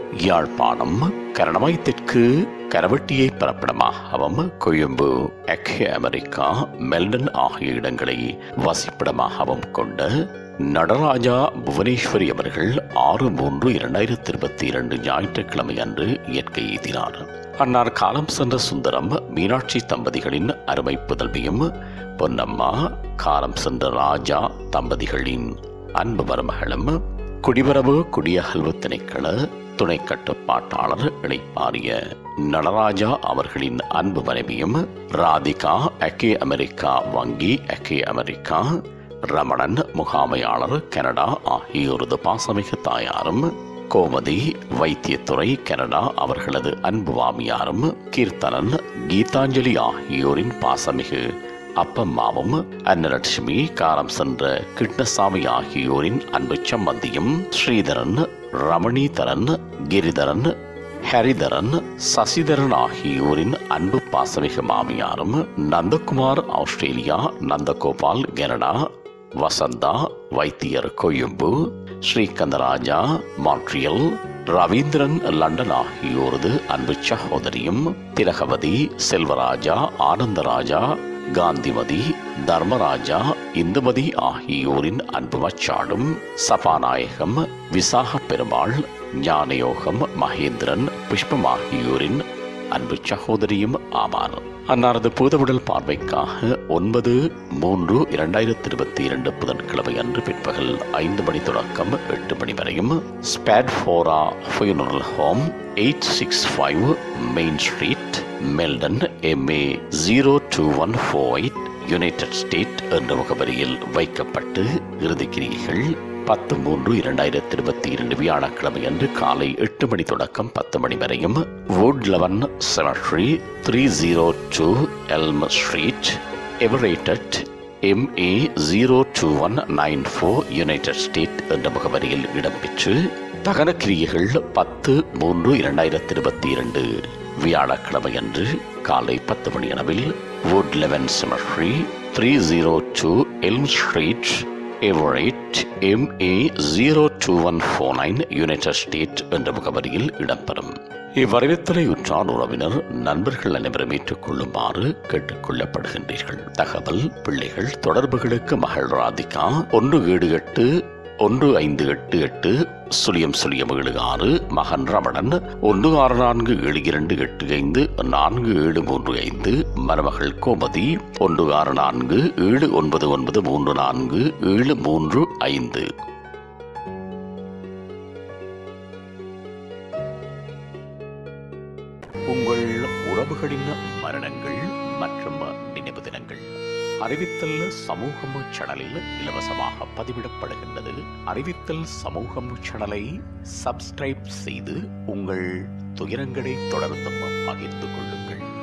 யாழ்ப்பாணம் கரணமாயத்திற்கு கரவட்டியை பிறப்பிடமாகவும் கொழும்பு ஐக்கிய America molten ஆகிய இடங்களை வசிப்பிடமாகவும் கொண்ட நடராஜா புவனேஸ்வரி அவர்கள் ஆறு மூன்று இரண்டாயிரத்தி இருபத்தி இரண்டு ஞாயிற்றுக்கிழமை அன்று இயற்கை எய்தினார் அன்னார் காலம் சென்ற சுந்தரம் மீனாட்சி தம்பதிகளின் அருமை புதல்வியும் பொன்னம்மா காலம் சென்ற ராஜா தம்பதிகளின் அன்பு மருமகளும் குடிவரவு குடியகல்வு திணைக்கள துணை கட்டுப்பாட்டாளர் இணைப்பாரிய நடராஜா அவர்களின் அன்பு மனைவியும் ராதிகா அக்கே அமெரிக்கா வங்கி அக்கே அமெரிக்கா ரமணன் முகாமையாளர் கனடா ஆகியோரது பாசமிகு தாயாரும் கோமதி வைத்தியத்துறை கனடா அவர்களது அன்பு வாமியாரும் கீர்த்தனன் கீதாஞ்சலி ஆகியோரின் பாசமிகு அப்பம்மாவும் அன்னலட்சுமி காரம் சென்ற கிருஷ்ணசாமி ஆகியோரின் அன்பு சம்பந்தியும் ஸ்ரீதரன் ரமணீதரன் கிரிதரன் ஹரிதரன் சசிதரன் ஆகியோரின் அன்பு பாசமிகு மாமியாரும் நந்தகுமார் ஆஸ்திரேலியா நந்தகோபால் கனடா வசந்தா வைத்தியர் கொழும்பு ஸ்ரீகந்தராஜா மாட்ரியல் ரவீந்திரன் லண்டன் ஆகியோரது அன்பு சகோதரியும் திலகவதி செல்வராஜா ஆனந்தராஜா காந்திமதி தர்மராஜா இந்துமதி ஆகியோரின் அன்பு மச்சாடும் சபாநாயகம் விசாக பெருமாள் ஞானயோகம் மகேந்திரன் புஷ்பம் ஆகியோரின் அன்பு சகோதரியும் ஆவார் அன்னாரது பூதவுடல் பார்வைக்காக ஒன்பது மூன்று இரண்டாயிரத்தி இருபத்தி இரண்டு புதன்கிழமை அன்று பிற்பகல் ஐந்து மணி தொடக்கம் எட்டு மணி வரையும் Spadafora funeral home eight six five main street Malden MA zero two one four eight United state என்ற முகவரியில் வைக்கப்பட்டு இறுதிக்கிரிகைகள் பத்து மூன்று இரண்டாயிரத்தி இருபத்தி இரண்டு வியாழக்கிழமை அன்று காலை எட்டு மணி தொடக்கம் பத்து மணி வரையும் Woodlawn cemetery three zero two Elm Street Everett MA zero two one nine four United state என்ற முகவரியில் இடம்பெற்று தகன கிரியைகள் பத்து மூன்று இரண்டாயிரத்தி இருபத்தி இரண்டு வியாழக்கிழமை அன்று காலை பத்து மணி அளவில் Woodlawn cemetery three zero two Elm Street Everett MA zero two one four nine United state என்ற முகவரியில் இடம்பெறும் இவ்வறிவித்தலை உற்றார் உறவினர் நண்பர்கள் அனைவரும் ஏற்றுக்கொள்ளுமாறு கேட்டுக்கொள்ளப்படுகின்றீர்கள் தகவல் பிள்ளைகள் தொடர்புகளுக்கு மகள் ராதிகா ஒன்று ஏழு எட்டு ஒன்று ஐந்து எட்டு எட்டு சுழியம் சுழியம் ஏழு ஆறு மகன் ரமணன் ஒன்று ஆறு நான்கு ஏழு இரண்டு எட்டு ஐந்து நான்கு ஏழு மூன்று ஐந்து மருமகள் கோமதி ஒன்று ஆறு நான்கு ஏழு ஒன்பது ஒன்பது மூன்று நான்கு ஏழு மூன்று ஐந்து உங்கள் உறவுகளின் மரணங்கள் மற்றும் நினைவு தினங்கள் அறிவித்தல் சமூகம் சேனலில் இலவசமாக பதிவிடப்படுகின்றது அறிவித்தல் சமூகம் சேனலை சப்ஸ்கிரைப் செய்து உங்கள் துயரங்களை தொடர்ந்தும் பகிர்ந்து கொள்ளுங்கள்